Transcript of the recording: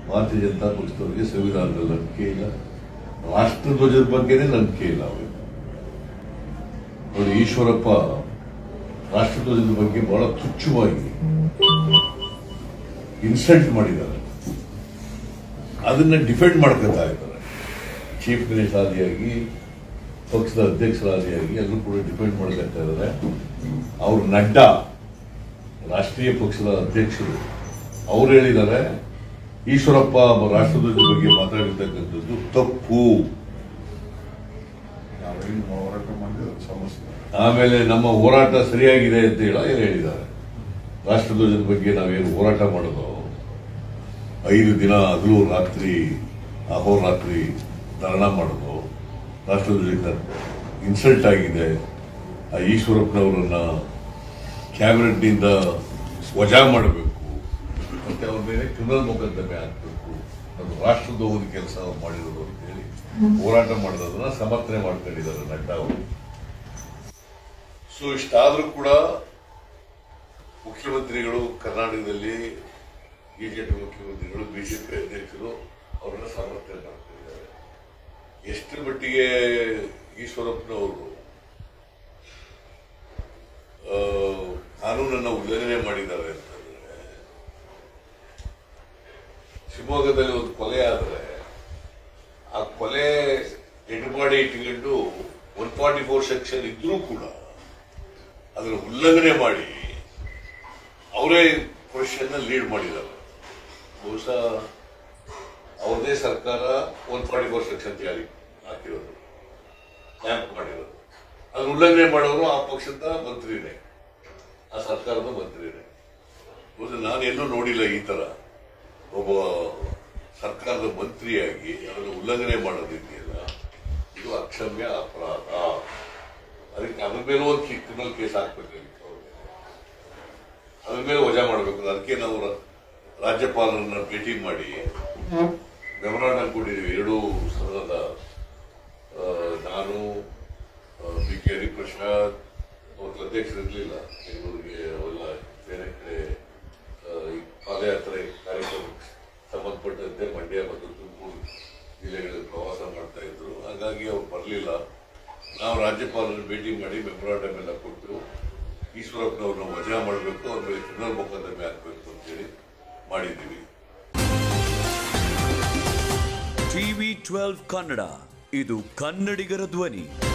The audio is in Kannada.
ಭಾರತೀಯ ಜನತಾ ಪಕ್ಷದವರಿಗೆ ಸಂವಿಧಾನದಲ್ಲಿ ನಂಬಿಕೆ ಇಲ್ಲ ರಾಷ್ಟ್ರಧ್ವಜದ ಬಗ್ಗೆನೇ ನಂಬಿಕೆ ಇಲ್ಲ ಅವರಿಗೆ ನೋಡಿ ಈಶ್ವರಪ್ಪ ರಾಷ್ಟ್ರಧ್ವಜದ ಬಗ್ಗೆ ಬಹಳ ತುಚ್ಛವಾಗಿ ಇನ್ಸಲ್ಟ್ ಮಾಡಿದ್ದಾರೆ ಅದನ್ನ ಡಿಫೆಂಡ್ ಮಾಡ್ಕೊತಾ ಇದ್ದಾರೆ ಚೀಫ್ ಮಿನಿಸ್ಟರ್ ಆದಿಯಾಗಿ ಪಕ್ಷದ ಅಧ್ಯಕ್ಷರಾದಿಯಾಗಿ ಎಲ್ಲರೂ ಕೂಡ ಡಿಪೆಂಡ್ ಮಾಡ್ಕೊತಾ ಇದ್ದಾರೆ ಅವ್ರು ನಡ್ಡಾ ರಾಷ್ಟ್ರೀಯ ಪಕ್ಷದ ಅಧ್ಯಕ್ಷರು ಅವ್ರು ಹೇಳಿದ್ದಾರೆ ಈಶ್ವರಪ್ಪ ರಾಷ್ಟ್ರಧ್ವಜದ ಬಗ್ಗೆ ಮಾತಾಡಿರ್ತಕ್ಕಂಥದ್ದು ತಪ್ಪು ನಾವೇನು ಹೋರಾಟ ಮಾಡಿದ್ರೆ ಅದು ಸಮಸ್ಯೆ ಆಮೇಲೆ ನಮ್ಮ ಹೋರಾಟ ಸರಿಯಾಗಿದೆ ಅಂತ ಹೇಳ ಏನು ಹೇಳಿದ್ದಾರೆ ರಾಷ್ಟ್ರಧ್ವಜದ ಬಗ್ಗೆ ನಾವೇನು ಹೋರಾಟ ಮಾಡೋದು ಐದು ದಿನ ಹಗಲು ರಾತ್ರಿ ಅಹೋರಾತ್ರಿ ಧರಣ ಮಾಡೋದು ರಾಷ್ಟ್ರಧ್ವಜಕ್ಕೆ ಇನ್ಸಲ್ಟ್ ಆಗಿದೆ ಆ ಈಶ್ವರಪ್ಪನವರನ್ನ ಕ್ಯಾಬಿನೆಟ್ನಿಂದ ವಜಾ ಮಾಡಬೇಕು ಮತ್ತೆ ಅವ್ರ ಮೇಲೆ ಕ್ರಿಮಿನಲ್ ಮೊಕದ್ದಮೆ ಹಾಕಬೇಕು ಅದು ರಾಷ್ಟ್ರದ್ರೋಹದ ಕೆಲಸ ಅವ್ರು ಮಾಡಿರೋದು ಅಂತ ಹೇಳಿ ಹೋರಾಟ ಮಾಡೋದನ್ನ ಸಮರ್ಥನೆ ಮಾಡ್ಕೊಂಡಿದ್ದಾರೆ ನಡ್ಡಾ ಅವರು ಸೊ ಇಷ್ಟಾದ್ರೂ ಕೂಡ ಮುಖ್ಯಮಂತ್ರಿಗಳು ಕರ್ನಾಟಕದಲ್ಲಿ ಬಿಜೆಪಿ ಮುಖ್ಯಮಂತ್ರಿಗಳು ಬಿಜೆಪಿ ಅಧ್ಯಕ್ಷರು ಅವರನ್ನ ಸಮರ್ಥನೆ ಮಾಡ್ತಿದ್ದಾರೆ ಎಷ್ಟರ ಮಟ್ಟಿಗೆ ಈಶ್ವರಪ್ಪನವರು ಆ, ಕಾನೂನನ್ನ ಉಲ್ಲಂಘನೆ ಮಾಡಿದ್ದಾರೆ ಅಂತಂದ್ರೆ ಶಿವಮೊಗ್ಗದಲ್ಲಿ ಒಂದು ಕೊಲೆ ಆದ್ರೆ ಆ ಕೊಲೆ ಡೆಡ್ ಬಾಡಿ ಇಟ್ಕೊಂಡು ಒನ್ ಫಾರ್ಟಿ ಫೋರ್ ಸೆಕ್ಷನ್ ಇದ್ರೂ ಕೂಡ ಅದನ್ನು ಉಲ್ಲಂಘನೆ ಮಾಡಿ ಅವರೇ ಪೊಸಿಷನ್ ಲೀಡ್ ಮಾಡಿದ್ದಾರೆ ಬಹುಶಃ ಅವ್ರದೇ ಸರ್ಕಾರ ಒನ್ ಫಾರ್ಟಿ ಫೋರ್ ಸೆಕ್ಷನ್ ಜಾರಿ ಹಾಕಿರೋದು ನ್ಯಾಪ್ ಮಾಡಿರೋದು ಅದನ್ನ ಉಲ್ಲಂಘನೆ ಮಾಡೋರು ಆ ಪಕ್ಷದ ಮಂತ್ರಿನೇ ಆ ಸರ್ಕಾರದ ಮಂತ್ರಿನೇ ಬಹುಶಃ ನಾನು ಎಲ್ಲೂ ನೋಡಿಲ್ಲ ಈ ತರ ಒಬ್ಬ ಸರ್ಕಾರದ ಮಂತ್ರಿಯಾಗಿ ಅದನ್ನು ಉಲ್ಲಂಘನೆ ಮಾಡೋದಿದೆಯಲ್ಲ ಇದು ಅಕ್ಷಮ್ಯ ಅಪರಾಧ ಅದಕ್ಕೆ ಅದ್ರ ಮೇಲೆ ಒಂದು ಕ್ರಿಮಿನಲ್ ಕೇಸ್ ಹಾಕ್ಬೇಕಾಗಿತ್ತು ಅವ್ರಿಗೆ ಅದ್ರ ಮೇಲೆ ವಜಾ ಮಾಡಬೇಕು ಅದಕ್ಕೆ ನಾವು ರ- ರಾಜ್ಯಪಾಲರನ್ನ ಭೇಟಿ ಮಾಡಿ ಮೆಮೊರಾಂಡಮ್ ಕೊಟ್ಟಿದ್ದೀವಿ ಎರಡೂ ಸದನದ ಆ, ನಾನು ಬಿ ಕೆ ಹರಿಪ್ರಸಾದ್ ಅವತ್ತು ಅಧ್ಯಕ್ಷರಿರಲಿಲ್ಲ ಬೆಂಗಳೂರಿಗೆ ಅವೆಲ್ಲ ಬೇರೆ ಕಡೆ ಆ, ಈ ಪಾದಯಾತ್ರೆ ಕಾರ್ಯಕ್ರಮಕ್ಕೆ ಸಂಬಂಧಪಟ್ಟಂತೆ ಮಂಡ್ಯ ಮತ್ತು ತುಮಕೂರು ಜಿಲ್ಲೆಗಳಲ್ಲಿ ಪ್ರವಾಸ ಮಾಡ್ತಾ ಇದ್ರು ಹಾಗಾಗಿ ಅವ್ರು ಬರಲಿಲ್ಲ ನಾವು ರಾಜ್ಯಪಾಲರನ್ನು ಭೇಟಿ ಮಾಡಿ ಮೆಮೊರಾಂಡಮ್ ಎಲ್ಲ ಕೊಟ್ಟು ಈಶ್ವರಪ್ಪನವ್ರನ್ನ ವಜಾ ಮಾಡಬೇಕು ಅವ್ರ ಮೇಲೆ ಕ್ರಿಮಿನಲ್ ಮೊಕದ್ದಮೆ ಹಾಕಬೇಕು ಅಂತೇಳಿ ಮಾಡಿದ್ದೀವಿ ಟಿವಿ ಟ್ವೆಲ್ವ್ ಕನ್ನಡ ಇದು ಕನ್ನಡಿಗರ ಧ್ವನಿ